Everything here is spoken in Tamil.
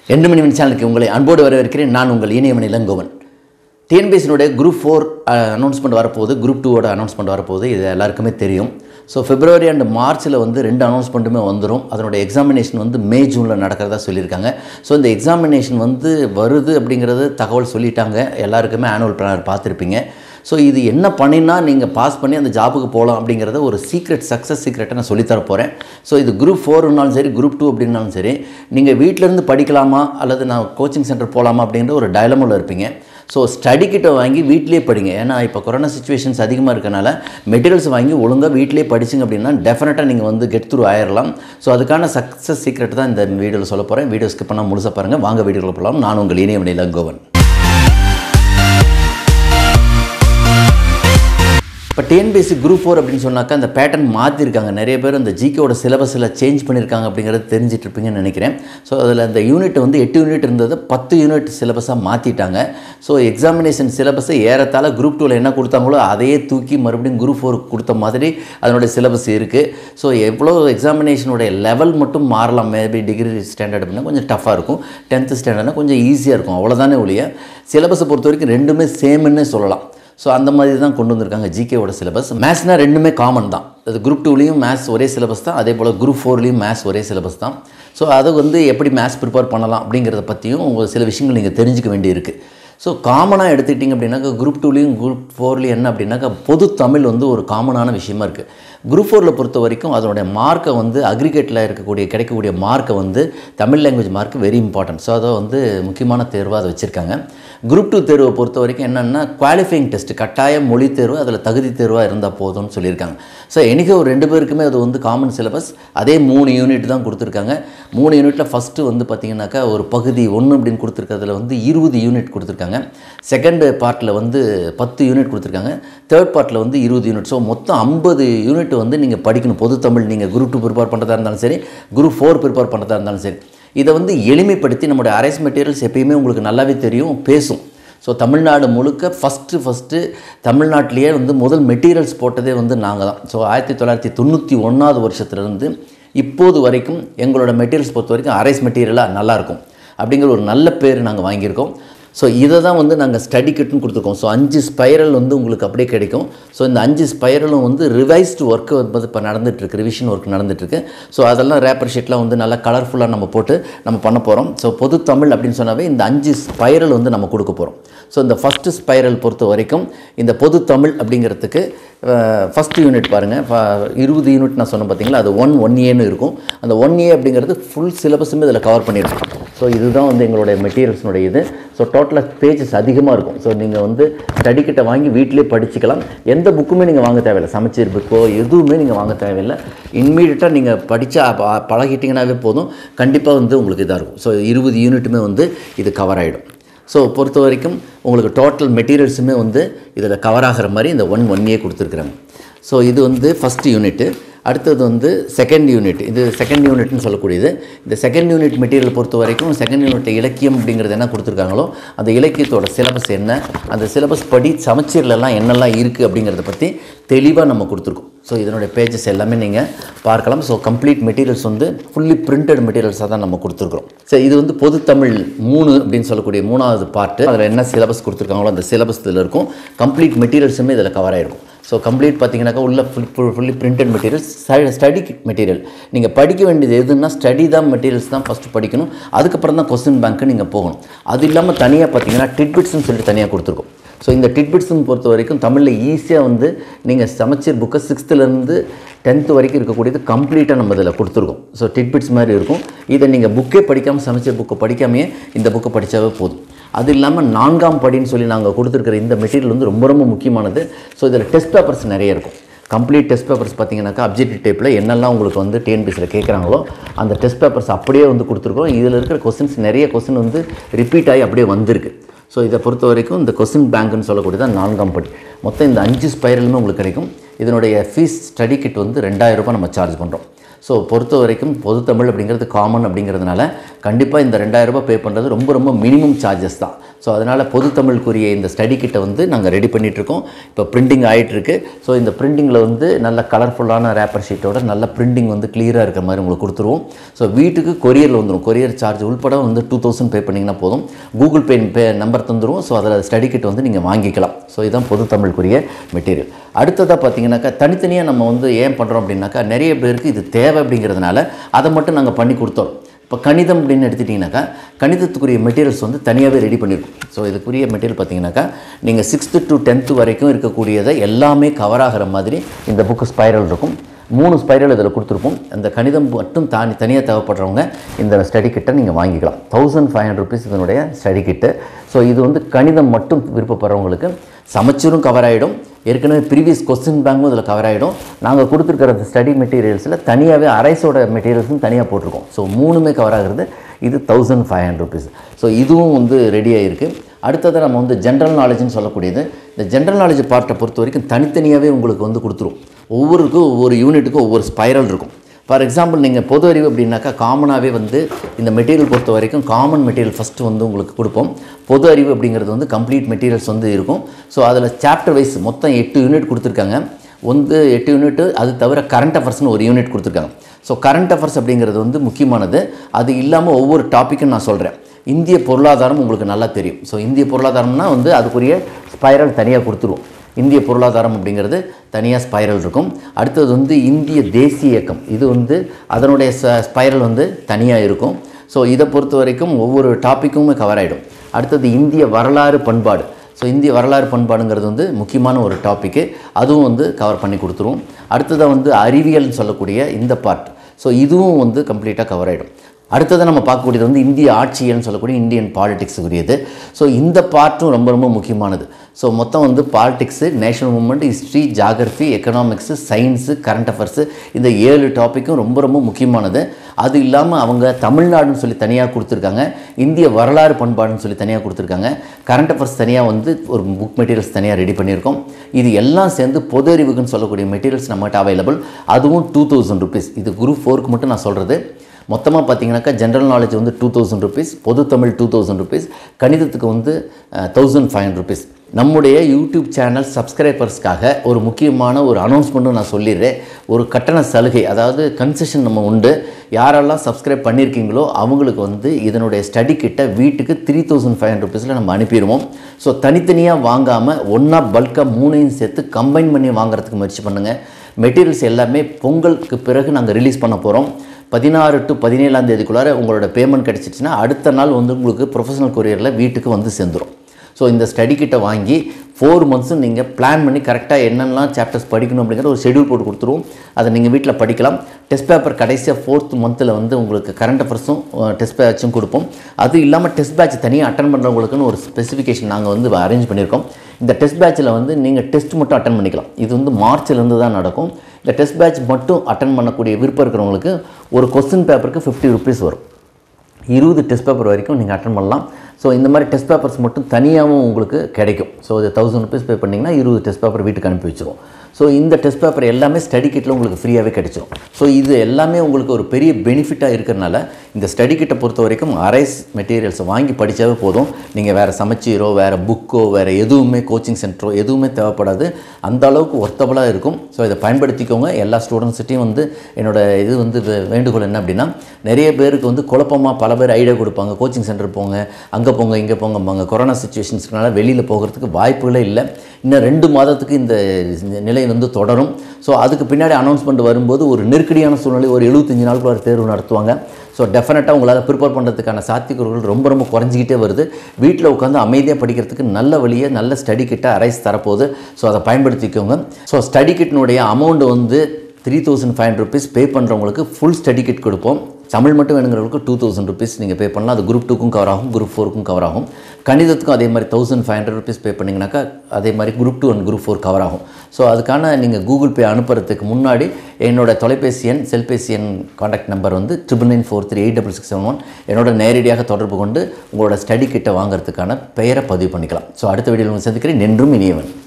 ரெண்டு மணி மணி சேனலுக்கு உங்களை அன்போடு வரவேற்கிறேன் நான் உங்கள் இனியமணி இளங்கோவன் டிஎன்பிஎஸ்சினுடைய குரூப் ஃபோர் அனௌன்ஸ்மெண்ட் வரப்போகுது குரூப் டூவோட அனௌன்ஸ்மெண்ட் வரப்போகுது இது எல்லாருக்குமே தெரியும் ஸோ பிப்ரவரி அண்ட் மார்ச்சில் வந்து ரெண்டு அனௌன்ஸ்மெண்ட்டுமே வந்துடும் அதனுடைய எக்ஸாமினேஷன் வந்து மே ஜூனில் நடக்கிறதா சொல்லியிருக்காங்க ஸோ இந்த எக்ஸாமினேஷன் வந்து வருது அப்படிங்கிறது தகவல் சொல்லிட்டாங்க எல்லாருக்குமே ஆனுவல் பிளானர் பார்த்துருப்பீங்க ஸோ இது என்ன பண்ணினா நீங்கள் பாஸ் பண்ணி அந்த ஜாபுக்கு போகலாம் அப்படிங்கிறத ஒரு சீக்ரெட் சக்ஸஸ் சீக்ரெட்டை நான் சொல்லித்தர போகிறேன் ஸோ இது குரூப் ஃபோர்னாலும் சரி குரூப் டூ அப்படின்னாலும் சரி நீங்கள் வீட்டிலேருந்து படிக்கலாமா அல்லது நான் கோச்சிங் சென்டர் போகலாமா அப்படின்ற ஒரு டயலமில் இருப்பீங்க ஸோ ஸ்டடி கிட்ட வாங்கி வீட்டிலேயே படிங்க ஏன்னா இப்போ கொரோனா சுச்சுவேஷன்ஸ் அதிகமாக இருக்கனால மெட்டீரியல்ஸ் வாங்கி ஒழுங்காக வீட்டிலேயே படிச்சிங்க அப்படின்னா டெஃபினட்டாக நீங்கள் வந்து கெட் த்ரூ ஆயிடலாம் ஸோ அதுக்கான சக்ஸஸ் சீக்ரெட் தான் இந்த வீடியோவில் சொல்ல போகிறேன் வீடியோ ஸ்கிப் பண்ணால் முழுசாக பாருங்கள் வாங்க வீடியோவில் போகலாம் நான் உங்கள் இணையமணி இளங்கோவன் இப்போ டிஎன்பிஎஸ்சி குரூப் ஃபோர் அப்படின்னு சொன்னாக்கா அந்த பேட்டர்ன் மாற்றிருக்காங்க நிறைய பேர் அந்த ஜிகேவோட சிலபஸில் சேஞ்ச் பண்ணியிருக்காங்க அப்படிங்கிறது தெரிஞ்சிட்டு இருப்பீங்கன்னு நினைக்கிறேன் ஸோ அதில் அந்த யூனிட் வந்து எட்டு யூனிட் இருந்தது பத்து யூனிட் சிலபஸாக மாற்றிட்டாங்க ஸோ எக்ஸாமினேஷன் சிலபஸை ஏறத்தாழ குரூப் டூவில் என்ன கொடுத்தாங்களோ அதையே தூக்கி மறுபடியும் குரூப் ஃபோருக்கு கொடுத்த மாதிரி அதனுடைய சிலபஸ் இருக்குது ஸோ எவ்வளோ எக்ஸாமினேஷனுடைய லெவல் மட்டும் மாறலாம் மேபி டிகிரி ஸ்டாண்டர்ட் அப்படின்னா கொஞ்சம் டஃப்பாக இருக்கும் டென்த்து ஸ்டாண்டர்ட்னா கொஞ்சம் ஈஸியாக இருக்கும் அவ்வளோதானே ஒழிய சிலபஸை பொறுத்த வரைக்கும் ரெண்டுமே சேம்னே சொல்லலாம் ஸோ அந்த மாதிரி தான் கொண்டு வந்திருக்காங்க ஜிகேவோட சிலபஸ் மேத்ஸ்னால் ரெண்டுமே காமன் தான் அது குரூப் டூலேயும் மேத்ஸ் ஒரே சிலபஸ் தான் அதே போல் குரூப் ஃபோர்லேயும் மேத்ஸ் ஒரே சிலபஸ் தான் ஸோ அதை வந்து எப்படி மேத்ஸ் ப்ரிப்பேர் பண்ணலாம் அப்படிங்கிறத பற்றியும் உங்கள் சில விஷயங்கள் நீங்கள் தெரிஞ்சுக்க வேண்டியிருக்கு ஸோ காமனாக எடுத்துக்கிட்டிங்க அப்படின்னாக்கா குரூப் டூலேயும் குரூப் ஃபோர்லேயும் என்ன அப்படின்னாக்கா பொது தமிழ் வந்து ஒரு காமனான விஷயமா இருக்குது குரூப் ஃபோரில் பொறுத்த வரைக்கும் அதனுடைய மார்க்கை வந்து அக்ரிகேட்டில் இருக்கக்கூடிய கிடைக்கக்கூடிய மார்க்கை வந்து Tamil language mark very important so அதை வந்து முக்கியமான தேர்வாக அதை வச்சுருக்காங்க குரூப் டூ தேர்வை பொறுத்த வரைக்கும் என்னென்னா குவாலிஃபைங் டெஸ்ட் கட்டாய மொழி தேர்வு அதில் தகுதி தேர்வாக இருந்தால் போதும்னு சொல்லியிருக்காங்க ஸோ எனக்கு ஒரு ரெண்டு பேருக்குமே அது வந்து காமன் சிலபஸ் அதே மூணு யூனிட் தான் கொடுத்துருக்காங்க மூணு யூனிட்டில் ஃபஸ்ட்டு வந்து பார்த்திங்கனாக்கா ஒரு பகுதி ஒன்று அப்படின்னு கொடுத்துருக்கிறதுல வந்து இருபது யூனிட் கொடுத்துருக்காங்க செகண்ட் பார்ட்டில் வந்து பத்து யூனிட் கொடுத்துருக்காங்க தேர்ட் பார்ட்டில் வந்து இருபது யூனிட் ஸோ மொத்தம் ஐம்பது யூனிட் வந்து நீங்கள் படிக்கணும் பொது தமிழ் நீங்கள் குரூப் டூ ப்ரிப்பேர் பண்ணுறதா இருந்தாலும் சரி குரூப் ஃபோர் ப்ரிப்பேர் பண்ணுறதா இருந்தாலும் சரி இதை வந்து எளிமைப்படுத்தி நம்மளுடைய அரைஸ் மெட்டீரியல்ஸ் எப்பயுமே உங்களுக்கு நல்லாவே தெரியும் பேசும் ஸோ தமிழ்நாடு முழுக்க ஃபஸ்ட்டு ஃபஸ்ட்டு தமிழ்நாட்டிலேயே வந்து முதல் மெட்டீரியல்ஸ் போட்டதே வந்து நாங்கள் தான் ஸோ ஆயிரத்தி தொள்ளாயிரத்தி தொண்ணூற்றி ஒன்றாவது வருஷத்துலேருந்து இப்போது வரைக்கும் எங்களோட மெட்டீரியல்ஸ் பொறுத்த வரைக்கும் அரைஸ் மெட்டீரியலாக நல்லாயிருக்கும் அப்படிங்கிற ஒரு நல்ல பேர் நாங்கள் வாங்கியிருக்கோம் ஸோ இதை தான் வந்து நாங்கள் ஸ்டடி கிட்னு கொடுத்துருக்கோம் ஸோ அஞ்சு ஸ்பைரல் வந்து உங்களுக்கு அப்படியே கிடைக்கும் ஸோ இந்த அஞ்சு ஸ்பைரலும் வந்து ரிவைஸ்டு ஒர்க்கு வந்து இப்போ நடந்துகிட்ருக்கு ரிவிஷன் ஒர்க் நடந்துகிட்ருக்கு ஸோ அதெல்லாம் ரேப்பர் ஷீட்லாம் வந்து நல்லா கலர்ஃபுல்லாக நம்ம போட்டு நம்ம பண்ண போகிறோம் ஸோ பொது தமிழ் அப்படின்னு சொன்னாவே இந்த அஞ்சு ஸ்பைரல் வந்து நம்ம கொடுக்க போகிறோம் ஸோ இந்த ஃபஸ்ட்டு ஸ்பைரல் பொறுத்த வரைக்கும் இந்த பொது தமிழ் அப்படிங்கிறதுக்கு ஃபஸ்ட்டு யூனிட் பாருங்கள் இருபது யூனிட் நான் சொன்னேன் பார்த்தீங்களா அது ஒன் ஒன் ஏன்னு இருக்கும் அந்த ஒன் ஏ அப்படிங்கிறது ஃபுல் சிலபஸுமே இதில் கவர் பண்ணியிருக்கோம் ஸோ இதுதான் வந்து எங்களுடைய மெட்டீரியல்ஸ்னுடைய இது ஸோ டோட்டலாக பேஜஸ் அதிகமாக இருக்கும் ஸோ நீங்கள் வந்து ஸ்டடி கிட்ட வாங்கி வீட்டிலே படிச்சுக்கலாம் எந்த புக்குமே நீங்கள் வாங்க தேவையில்லை சமச்சீர் புக்கோ எதுவுமே நீங்கள் வாங்க தேவையில்லை இன்மீடியட்டாக நீங்கள் படித்தா பழகிட்டிங்கனாவே போதும் கண்டிப்பாக வந்து உங்களுக்கு இதாக இருக்கும் ஸோ இருபது யூனிட்டுமே வந்து இது கவர் ஆகிடும் ஸோ பொறுத்த வரைக்கும் உங்களுக்கு டோட்டல் மெட்டீரியல்ஸுமே வந்து இதில் கவர் ஆகிற மாதிரி இந்த ஒன் ஒன் ஏ கொடுத்துருக்குறாங்க ஸோ இது வந்து ஃபஸ்ட்டு யூனிட்டு அடுத்தது வந்து செகண்ட் யூனிட் இது செகண்ட் யூனிட்னு சொல்லக்கூடியது இந்த செகண்ட் யூனிட் மெட்டீரியல் பொறுத்த வரைக்கும் செகண்ட் யூனிட் இலக்கியம் அப்படிங்கிறது என்ன கொடுத்துருக்காங்களோ அந்த இலக்கியத்தோட சிலபஸ் என்ன அந்த சிலபஸ் படி சமச்சீர்லலாம் என்னெல்லாம் இருக்குது அப்படிங்கிறத பற்றி தெளிவாக நம்ம கொடுத்துருக்கோம் ஸோ இதனுடைய பேஜஸ் எல்லாமே நீங்கள் பார்க்கலாம் ஸோ கம்ப்ளீட் மெட்டீரியல்ஸ் வந்து ஃபுல்லி பிரிண்டட் மெட்டீரியல்ஸாக தான் நம்ம கொடுத்துருக்குறோம் ஸோ இது வந்து பொது தமிழ் மூணு அப்படின்னு சொல்லக்கூடிய மூணாவது பார்ட்டு அதில் என்ன சிலபஸ் கொடுத்துருக்காங்களோ அந்த சிலபஸ் இதில் இருக்கும் கம்ப்ளீட் மெட்டீரியல்ஸுமே இதில் கவர் ஆகிருக்கும் ஸோ கம்ப்ளீட் பார்த்தீங்கன்னாக்கா உள்ள full fully printed materials study material நீங்கள் படிக்க வேண்டியது எதுன்னா ஸ்டடி தான் மெட்டீரியல்ஸ் தான் ஃபஸ்ட்டு படிக்கணும் அதுக்கப்புறம் தான் கொஸ்டின் பேங்க்கு நீங்கள் போகணும் அது இல்லாமல் தனியாக பார்த்தீங்கன்னா டிட்பிட்ஸ்னு சொல்லிட்டு தனியாக கொடுத்துருக்கோம் ஸோ இந்த டிட்பிட்ஸ்னு பொறுத்த வரைக்கும் தமிழில் ஈஸியாக வந்து நீங்கள் சமச்சீர் புக்கை சிக்ஸ்த்துலேருந்து டென்த்து வரைக்கும் இருக்கக்கூடியது கம்ப்ளீட்டாக நம்ம இதில் கொடுத்துருக்கோம் ஸோ டிட்பிட்ஸ் மாதிரி இருக்கும் இதை நீங்கள் புக்கே படிக்காமல் சமச்சீர் புக்கை படிக்காமையே இந்த புக்கை படித்தாவே போதும் அது இல்லாமல் நான்காம் படின்னு சொல்லி நாங்கள் கொடுத்துருக்கிற இந்த மெட்டீரியல் வந்து ரொம்ப ரொம்ப முக்கியமானது ஸோ இதில் டெஸ்ட் பேப்பர்ஸ் நிறைய இருக்கும் கம்ப்ளீட் டெஸ்ட் பேப்பர்ஸ் பார்த்தீங்கன்னாக்கா அப்ஜெக்டிவ் டைப்பில் என்னெல்லாம் உங்களுக்கு வந்து டிஎன்பிஎஸ்சியில் கேட்குறாங்களோ அந்த டெஸ்ட் பேப்பர்ஸ் அப்படியே வந்து கொடுத்துருக்கோம் இதில் இருக்கிற கொஸ்டின்ஸ் நிறைய கொஸ்டின் வந்து ரிப்பீட் ஆகி அப்படியே வந்திருக்கு ஸோ இதை பொறுத்த வரைக்கும் இந்த கொஸ்டின் பேங்க்னு சொல்லக்கூடியது நான்காம் படி மொத்தம் இந்த அஞ்சு ஸ்பைரலுமே உங்களுக்கு கிடைக்கும் இதனுடைய ஃபீஸ் ஸ்டடி கிட் வந்து ரெண்டாயிரம் ரூபாய் நம்ம சார்ஜ் பண்ணுறோம் ஸோ பொறுத்த வரைக்கும் பொது தமிழ் அப்படிங்கிறது காமன் அப்படிங்கிறதுனால கண்டிப்பாக இந்த ரெண்டாயிரம் ரூபாய் பே பண்ணுறது ரொம்ப ரொம்ப மினிமம் சார்ஜஸ் தான் ஸோ அதனால் பொது தமிழுக்குரிய இந்த ஸ்டடி கிட்ட வந்து நாங்கள் ரெடி பண்ணிகிட்ருக்கோம் இப்போ பிரிண்டிங் ஆகிட்டுருக்கு ஸோ இந்த பிரிண்டிங்கில் வந்து நல்ல கலர்ஃபுல்லான ரேப்பர் ஷீட்டோட நல்ல பிரிண்டிங் வந்து கிளியராக இருக்கிற மாதிரி உங்களுக்கு கொடுத்துருவோம் ஸோ வீட்டுக்கு கொரியரில் வந்துடும் கொரியர் சார்ஜ் உள்பட வந்து டூ தௌசண்ட் பே பண்ணிங்கன்னா போதும் கூகுள் பே பே நம்பர் தந்துடும் ஸோ அதில் ஸ்டடி கிட் வந்து நீங்கள் வாங்கிக்கலாம் ஸோ இதுதான் பொது தமிழுக்குரிய மெட்டீரியல் அடுத்ததாக பார்த்தீங்கன்னாக்கா தனித்தனியாக நம்ம வந்து ஏன் பண்ணுறோம் அப்படின்னாக்கா நிறைய பேருக்கு இது தேவை அப்படிங்கிறதுனால அதை மட்டும் நாங்கள் பண்ணி கொடுத்தோம் இப்போ கணிதம் அப்படின்னு எடுத்துட்டிங்கனாக்கா கணிதத்துக்குரிய மெட்டீரியல்ஸ் வந்து தனியாகவே ரெடி பண்ணியிருக்கோம் ஸோ இதுக்குரிய மெட்டீரியல் பார்த்தீங்கன்னாக்கா நீங்கள் சிக்ஸ்த்து டு டென்த்து வரைக்கும் இருக்கக்கூடியதை எல்லாமே கவர் ஆகிற மாதிரி இந்த புக்கு ஸ்பைரல் இருக்கும் மூணு ஸ்பைரல் இதில் கொடுத்துருப்போம் அந்த கணிதம் மட்டும் தானி தனியாக தேவைப்படுறவங்க இந்த ஸ்டடி கிட்டை நீங்கள் வாங்கிக்கலாம் தௌசண்ட் ஃபைவ் ஹண்ட்ரட் ருபீஸ் இதனுடைய ஸ்டடி கிட்டு ஸோ இது வந்து கணிதம் மட்டும் விருப்பப்படுறவங்களுக்கு சமச்சீரும் கவர் ஆகிடும் ஏற்கனவே ப்ரீவியஸ் கொஸ்டின் பேங்கும் இதில் கவர் ஆகிடும் நாங்கள் கொடுத்துருக்கிற ஸ்டடி மெட்டீரியல்ஸில் தனியாகவே அரைஸோட மெட்டீரியல்ஸும் தனியாக போட்டிருக்கோம் ஸோ மூணுமே கவர் ஆகுறது இது thousand five hundred rupees so இதுவும் வந்து ரெடி ஆகிருக்கு அடுத்தது நம்ம வந்து ஜென்ரல் நாலேஜ்னு சொல்லக்கூடியது இந்த ஜென்ரல் நாலேஜ் பார்ட்டை பொறுத்த வரைக்கும் தனித்தனியாகவே உங்களுக்கு வந்து கொடுத்துரும் ஒவ்வொருக்கும் ஒவ்வொரு யூனிட்டுக்கும் ஒவ்வொரு ஸ்பைரல் இருக்கும் ஃபார் எக்ஸாம்பிள் நீங்கள் பொது அறிவு அப்படின்னாக்கா காமனாகவே வந்து இந்த மெட்டீரியல் பொறுத்த வரைக்கும் காமன் மெட்டீரியல் ஃபஸ்ட்டு வந்து உங்களுக்கு கொடுப்போம் பொது அறிவு அப்படிங்கிறது வந்து கம்ப்ளீட் மெட்டீரியல்ஸ் வந்து இருக்கும் ஸோ அதில் சாப்டர் வைஸ் மொத்தம் எட்டு யூனிட் கொடுத்துருக்காங்க வந்து எட்டு யூனிட்டு அது தவிர கரண்ட் அஃபேர்ஸ்னு ஒரு யூனிட் கொடுத்துருக்காங்க ஸோ கரண்ட் அஃபேர்ஸ் அப்படிங்கிறது வந்து முக்கியமானது அது இல்லாமல் ஒவ்வொரு டாப்பிக்கும் நான் சொல்கிறேன் இந்திய பொருளாதாரம் உங்களுக்கு நல்லா தெரியும் ஸோ இந்திய பொருளாதாரம்னா வந்து அதுக்குரிய ஸ்பைரல் தனியாக கொடுத்துருவோம் இந்திய பொருளாதாரம் அப்படிங்கிறது தனியாக ஸ்பைரல் இருக்கும் அடுத்தது வந்து இந்திய தேசிய இயக்கம் இது வந்து அதனுடைய ச ஸ்பைரல் வந்து தனியாக இருக்கும் ஸோ இதை பொறுத்த வரைக்கும் ஒவ்வொரு டாப்பிக்குமே கவர் ஆகிடும் அடுத்தது இந்திய வரலாறு பண்பாடு ஸோ இந்திய வரலாறு பண்பாடுங்கிறது வந்து முக்கியமான ஒரு டாப்பிக்கு அதுவும் வந்து கவர் பண்ணி கொடுத்துருவோம் அடுத்ததாக வந்து அறிவியல்னு சொல்லக்கூடிய இந்த பார்ட் ஸோ இதுவும் வந்து கம்ப்ளீட்டாக கவர் ஆகிடும் அடுத்தது நம்ம பார்க்கக்கூடியது வந்து இந்திய ஆட்சியல்னு சொல்லக்கூடிய இந்தியன் பாலிடிக்ஸுக்குரியது ஸோ இந்த பார்ட்டும் ரொம்ப ரொம்ப முக்கியமானது ஸோ மொத்தம் வந்து politics national movement history geography economics science current affairs இந்த ஏழு டாப்பிக்கும் ரொம்ப ரொம்ப முக்கியமானது அது இல்லாமல் அவங்க தமிழ்நாடுன்னு சொல்லி தனியாக கொடுத்துருக்காங்க இந்திய வரலாறு பண்பாடுன்னு சொல்லி தனியாக கொடுத்துருக்காங்க கரண்ட் அஃபேர்ஸ் தனியாக வந்து ஒரு புக் மெட்டீரியல்ஸ் தனியாக ரெடி பண்ணியிருக்கோம் இது எல்லாம் சேர்ந்து பொது அறிவுக்குன்னு சொல்லக்கூடிய மெட்டீரியல்ஸ் நம்மகிட்ட அவைலபிள் அதுவும் டூ தௌசண்ட் ருபீஸ் இது குரூப் ஃபோருக்கு மட்டும் நான் சொல்கிறது மொத்தமாக பார்த்தீங்கன்னாக்கா ஜென்ரல் நாலேஜ் வந்து டூ தௌசண்ட் ருபீஸ் பொது தமிழ் டூ தௌசண்ட் ருபீஸ் கணிதத்துக்கு வந்து தௌசண்ட் ஃபைவ் ஹண்ட்ரட் ருபீஸ் நம்முடைய யூடியூப் சேனல் சப்ஸ்கிரைபர்ஸ்க்காக ஒரு முக்கியமான ஒரு அனௌன்ஸ்மெண்ட்டும் நான் சொல்லிடுறேன் ஒரு கட்டண சலுகை அதாவது கன்செஷன் நம்ம உண்டு யாரெல்லாம் சப்ஸ்கிரைப் பண்ணியிருக்கீங்களோ அவங்களுக்கு வந்து இதனுடைய ஸ்டடி கிட்ட வீட்டுக்கு த்ரீ தௌசண்ட் ஃபைவ் ஹண்ட்ரட் ருபீஸில் நம்ம அனுப்பிடுவோம் ஸோ தனித்தனியாக வாங்காமல் ஒன்றா பல்காக மூணையும் சேர்த்து கம்பைன் பண்ணி வாங்குறதுக்கு முயற்சி பண்ணுங்கள் மெட்டீரியல்ஸ் எல்லாமே பொங்கலுக்கு பிறகு நாங்கள் ரிலீஸ் பண்ண போகிறோம் பதினாறு டு பதினேழாம் தேதிக்குள்ளார உங்களோட பேமெண்ட் கிடச்சிச்சின்னா அடுத்த நாள் வந்து உங்களுக்கு ப்ரொஃபஷனல் கொரியரில் வீட்டுக்கு வந்து சேர்ந்துடும் ஸோ இந்த ஸ்டடி கிட்ட வாங்கி ஃபோர் மந்த்ஸும் நீங்கள் பிளான் பண்ணி கரெக்டாக என்னென்னலாம் சாப்டர்ஸ் படிக்கணும் அப்படிங்கிற ஒரு ஷெடியூல் போட்டு கொடுத்துருவோம் அதை நீங்கள் வீட்டில் படிக்கலாம் டெஸ்ட் பேப்பர் கடைசியாக ஃபோர்த் மந்தில் வந்து உங்களுக்கு கரண்ட் அஃபேர்ஸும் டெஸ்ட் பேட்சும் கொடுப்போம் அது இல்லாமல் டெஸ்ட் பேட்ச் தனியாக அட்டன் பண்ணுறவங்களுக்குன்னு ஒரு ஸ்பெசிஃபிகேஷன் நாங்கள் வந்து அரேஞ்ச் பண்ணியிருக்கோம் இந்த டெஸ்ட் பேட்சில் வந்து நீங்கள் டெஸ்ட் மட்டும் அட்டன் பண்ணிக்கலாம் இது வந்து மார்ச்லேருந்து தான் நடக்கும் இந்த டெஸ்ட் பேட்ச் மட்டும் அட்டன் பண்ணக்கூடிய விருப்பம் இருக்கிறவங்களுக்கு ஒரு கொஸ்டின் பேப்பருக்கு ஃபிஃப்டி ருபீஸ் வரும் இருபது டெஸ்ட் பேப்பர் வரைக்கும் நீங்கள் அட்டன் பண்ணலாம் ஸோ இந்த மாதிரி டெஸ்ட் பேப்பர்ஸ் மட்டும் தனியாகவும் உங்களுக்கு கிடைக்கும் ஸோ இது தௌசண்ட் ருபீஸ் பே பண்ணிங்கன்னா இருபது டெஸ்ட் பேப்பர் வீட்டுக்கு அனுப்பி வச்சிரும் ஸோ இந்த டெஸ்ட் பேப்பர் எல்லாமே ஸ்டடி கிட்டில் உங்களுக்கு ஃப்ரீயாகவே கிடைச்சிரும் ஸோ இது எல்லாமே உங்களுக்கு ஒரு பெரிய பெனிஃபிட்டாக இருக்கிறனால இந்த ஸ்டடி கிட்டை பொறுத்த வரைக்கும் அரைஸ் மெட்டீரியல்ஸை வாங்கி படித்தாவே போதும் நீங்கள் வேறு சமச்சீரோ வேறு புக்கோ வேறு எதுவுமே கோச்சிங் சென்டரோ எதுவுமே தேவைப்படாது அந்த அளவுக்கு ஒர்த்தபுளாக இருக்கும் ஸோ இதை பயன்படுத்திக்கோங்க எல்லா ஸ்டூடெண்ட்ஸ்கிட்டையும் வந்து என்னோட இது வந்து வே- வேண்டுகோள் என்ன அப்படின்னா நிறைய பேருக்கு வந்து குழப்பமாக பல பேர் ஐடியா கொடுப்பாங்க கோச்சிங் சென்டர் போங்க அங்கே போங்க இங்கே போங்கம்பாங்க கொரோனா சுச்சுவேஷன்ஸ்னால வெளியில் போகிறதுக்கு வாய்ப்புகளே இல்லை இன்னும் ரெண்டு மாதத்துக்கு இந்த நிலை வந்து தொடரும் ஸோ அதுக்கு பின்னாடி அனௌன்ஸ்மெண்ட் வரும்போது ஒரு நெருக்கடியான சூழ்நிலை ஒரு எழுபத்தஞ்சு நாளுக்குள்ள ஒரு தேர்வு நடத்துவாங்க ஸோ டெஃபினட்டாக உங்களால் ப்ரிப்பேர் பண்ணுறதுக்கான சாத்தியக்கூறுகள் ரொம்ப ரொம்ப குறைஞ்சிக்கிட்டே வருது வீட்டில் உட்காந்து அமைதியாக படிக்கிறதுக்கு நல்ல வழியை நல்ல ஸ்டடி கிட்ட அரைஸ் தரப்போகுது ஸோ அதை பயன்படுத்திக்கோங்க ஸோ ஸ்டடி கிட்னுடைய அமௌண்ட் வந்து three thousand five hundred rupees pay பண்ணுறவங்களுக்கு ஃபுல் ஸ்டடி கிட் கொடுப்போம் தமிழ் மட்டும் வேணுங்கிறவங்களுக்கு டூ தௌசண்ட் ருபீஸ் நீங்கள் பே பண்ணலாம் அது குரூப் டூக்கும் கவர் ஆகும் குரூப் ஃபோருக்கும் கவர் ஆகும் கணிதத்துக்கும் அதே மாதிரி thousand five hundred rupees pay பண்ணிங்கனாக்கா அதே மாதிரி group two and group four cover ஆகும் ஸோ அதுக்கான நீங்கள் கூகுள் பே அனுப்புறதுக்கு முன்னாடி என்னோட தொலைபேசி எண் செல்பேசி எண் காண்டாக்ட் நம்பர் வந்து triple nine four three eight double six seven one என்னோட நேரடியாக தொடர்பு கொண்டு உங்களோட ஸ்டடி கிட்ட வாங்குறதுக்கான பெயரை பதிவு பண்ணிக்கலாம் ஸோ அடுத்த வீடியோவில் உங்களை சந்திக்கிறேன் என்றும் இனியவன்